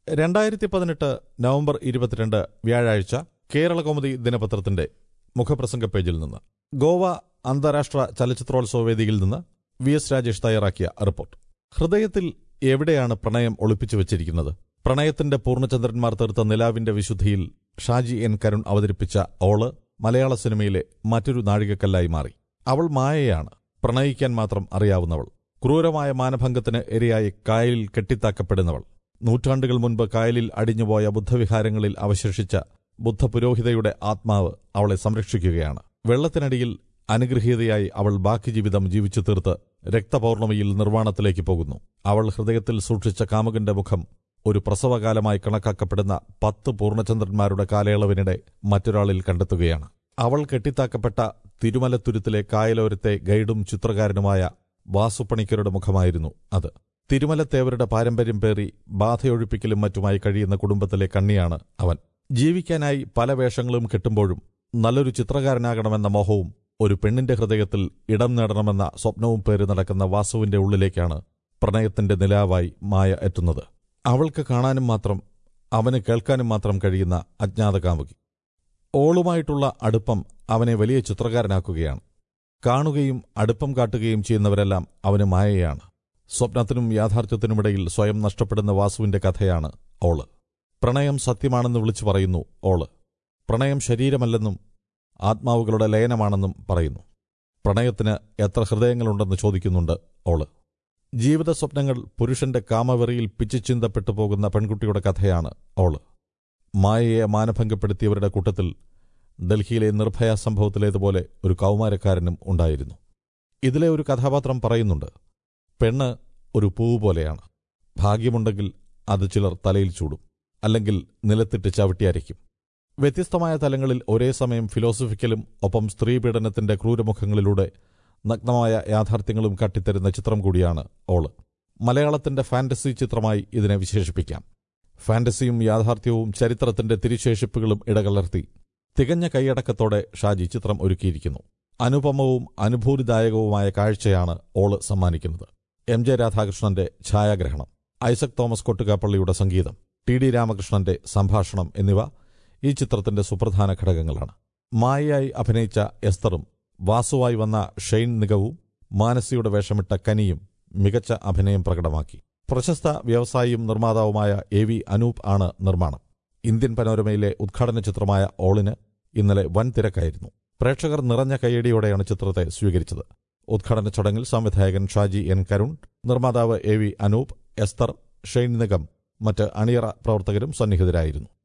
രണ്ടായിരത്തി പതിനെട്ട് നവംബർ ഇരുപത്തിരണ്ട് വ്യാഴാഴ്ച കേരളകൗമുദി ദിനപത്രത്തിന്റെ മുഖപ്രസംഗ പേജിൽ നിന്ന് ഗോവ അന്താരാഷ്ട്ര ചലച്ചിത്രോത്സവ വേദിയിൽ നിന്ന് വി എസ് രാജേഷ് തയ്യാറാക്കിയ റിപ്പോർട്ട് ഹൃദയത്തിൽ എവിടെയാണ് പ്രണയം ഒളിപ്പിച്ചു വച്ചിരിക്കുന്നത് പ്രണയത്തിന്റെ പൂർണ്ണചന്ദ്രന്മാർ തീർത്ത നിലാവിന്റെ വിശുദ്ധിയിൽ ഷാജി എൻ കരുൺ അവതരിപ്പിച്ച ഓള് മലയാള സിനിമയിലെ മറ്റൊരു നാഴികക്കല്ലായി മാറി അവൾ മായയാണ് പ്രണയിക്കാൻ മാത്രം അറിയാവുന്നവൾ ക്രൂരമായ മാനഭംഗത്തിന് ഇരയായി കായലിൽ കെട്ടിത്താക്കപ്പെടുന്നവൾ നൂറ്റാണ്ടുകൾ മുൻപ് കായലിൽ അടിഞ്ഞുപോയ ബുദ്ധവിഹാരങ്ങളിൽ അവശേഷിച്ച ബുദ്ധപുരോഹിതയുടെ ആത്മാവ് അവളെ സംരക്ഷിക്കുകയാണ് വെള്ളത്തിനടിയിൽ അനുഗ്രഹീതയായി അവൾ ബാക്കി ജീവിതം ജീവിച്ചു തീർത്ത് രക്തപൗർണമിയിൽ നിർവ്വാണത്തിലേക്ക് പോകുന്നു അവൾ ഹൃദയത്തിൽ സൂക്ഷിച്ച കാമുകന്റെ മുഖം ഒരു പ്രസവകാലമായി കണക്കാക്കപ്പെടുന്ന പത്ത് പൂർണ്ണചന്ദ്രന്മാരുടെ കാലയളവിനിടെ മറ്റൊരാളിൽ കണ്ടെത്തുകയാണ് അവൾ കെട്ടിത്താക്കപ്പെട്ട തിരുമലത്തുരുത്തിലെ കായലോരത്തെ ഗൈഡും ചിത്രകാരനുമായ വാസുപ്പണിക്കരുടെ മുഖമായിരുന്നു അത് തിരുമലത്തേവരുടെ പാരമ്പര്യം പേറി ബാധയൊഴിപ്പിക്കലും മറ്റുമായി കഴിയുന്ന കുടുംബത്തിലെ കണ്ണിയാണ് അവൻ ജീവിക്കാനായി പല വേഷങ്ങളും കെട്ടുമ്പോഴും നല്ലൊരു ചിത്രകാരനാകണമെന്ന മോഹവും ഒരു പെണ്ണിന്റെ ഹൃദയത്തിൽ ഇടം നേടണമെന്ന സ്വപ്നവും പേര് നടക്കുന്ന വാസുവിന്റെ ഉള്ളിലേക്കാണ് പ്രണയത്തിന്റെ നിലാവായി മായ എത്തുന്നത് അവൾക്ക് കാണാനും മാത്രം അവന് കേൾക്കാനും മാത്രം കഴിയുന്ന അജ്ഞാത കാമുകി ഓളുമായിട്ടുള്ള അടുപ്പം അവനെ വലിയ ചിത്രകാരനാക്കുകയാണ് കാണുകയും അടുപ്പം കാട്ടുകയും ചെയ്യുന്നവരെല്ലാം അവന് മായയാണ് സ്വപ്നത്തിനും യാഥാർത്ഥ്യത്തിനുമിടയിൽ സ്വയം നഷ്ടപ്പെടുന്ന വാസുവിന്റെ കഥയാണ് ഓള് പ്രണയം സത്യമാണെന്ന് വിളിച്ചു പറയുന്നു ഓള് പ്രണയം ശരീരമല്ലെന്നും ആത്മാവുകളുടെ ലയനമാണെന്നും പറയുന്നു പ്രണയത്തിന് എത്ര ഹൃദയങ്ങളുണ്ടെന്ന് ചോദിക്കുന്നുണ്ട് ഓള് ജീവിത സ്വപ്നങ്ങൾ പുരുഷന്റെ കാമവെറിയിൽ പിച്ചിച്ചിന്തപ്പെട്ടു പോകുന്ന പെൺകുട്ടിയുടെ കഥയാണ് ഓള് മായയെ മാനഭംഗപ്പെടുത്തിയവരുടെ കൂട്ടത്തിൽ ഡൽഹിയിലെ നിർഭയ സംഭവത്തിലേതുപോലെ ഒരു കൗമാരക്കാരനും ഉണ്ടായിരുന്നു ഇതിലെ ഒരു കഥാപാത്രം പറയുന്നുണ്ട് പെണ്ണ് ഒരു പൂവ് പോലെയാണ് ഭാഗ്യമുണ്ടെങ്കിൽ അത് ചിലർ തലയിൽ ചൂടും അല്ലെങ്കിൽ നിലത്തിട്ട് ചവിട്ടിയരയ്ക്കും വ്യത്യസ്തമായ തലങ്ങളിൽ ഒരേ സമയം ഫിലോസഫിക്കലും ഒപ്പം സ്ത്രീപീഡനത്തിന്റെ ക്രൂരമുഖങ്ങളിലൂടെ നഗ്നമായ യാഥാർത്ഥ്യങ്ങളും കാട്ടിത്തരുന്ന ചിത്രം കൂടിയാണ് ഓള് മലയാളത്തിന്റെ ഫാന്റസി ചിത്രമായി ഇതിനെ വിശേഷിപ്പിക്കാം ഫാന്റസിയും യാഥാർത്ഥ്യവും ചരിത്രത്തിന്റെ തിരിശേഷിപ്പുകളും ഇടകലർത്തി തികഞ്ഞ കൈയടക്കത്തോടെ ഷാജി ചിത്രം ഒരുക്കിയിരിക്കുന്നു അനുപമവും അനുഭൂതിദായകവുമായ കാഴ്ചയാണ് ഓള് സമ്മാനിക്കുന്നത് എം ജെ രാധാകൃഷ്ണന്റെ ഛായാഗ്രഹണം ഐസക് തോമസ് കൊട്ടുകാപ്പള്ളിയുടെ സംഗീതം ടി ഡി രാമകൃഷ്ണന്റെ സംഭാഷണം എന്നിവ ഈ ചിത്രത്തിന്റെ സുപ്രധാന ഘടകങ്ങളാണ് മായയായി അഭിനയിച്ച എസ്തറും വാസുവായി വന്ന ഷെയ്ൻ നിഗവും മാനസിയുടെ വേഷമിട്ട കനിയും മികച്ച അഭിനയം പ്രകടമാക്കി പ്രശസ്ത വ്യവസായിയും നിർമ്മാതാവുമായ എ വി അനൂപ് ആണ് നിർമ്മാണം ഇന്ത്യൻ പനോരമയിലെ ഉദ്ഘാടന ചിത്രമായ ഓളിന് ഇന്നലെ വൻ തിരക്കായിരുന്നു പ്രേക്ഷകർ നിറഞ്ഞ കൈയടിയോടെയാണ് ചിത്രത്തെ സ്വീകരിച്ചത് ഉദ്ഘാടന ചടങ്ങിൽ സംവിധായകൻ ഷാജി എൻ കരുൺ നിർമ്മാതാവ് എ വി അനൂപ് എസ്തർ ഷെയ്ൻ നിഗം മറ്റ് അണിയറ പ്രവർത്തകരും സന്നിഹിതരായിരുന്നു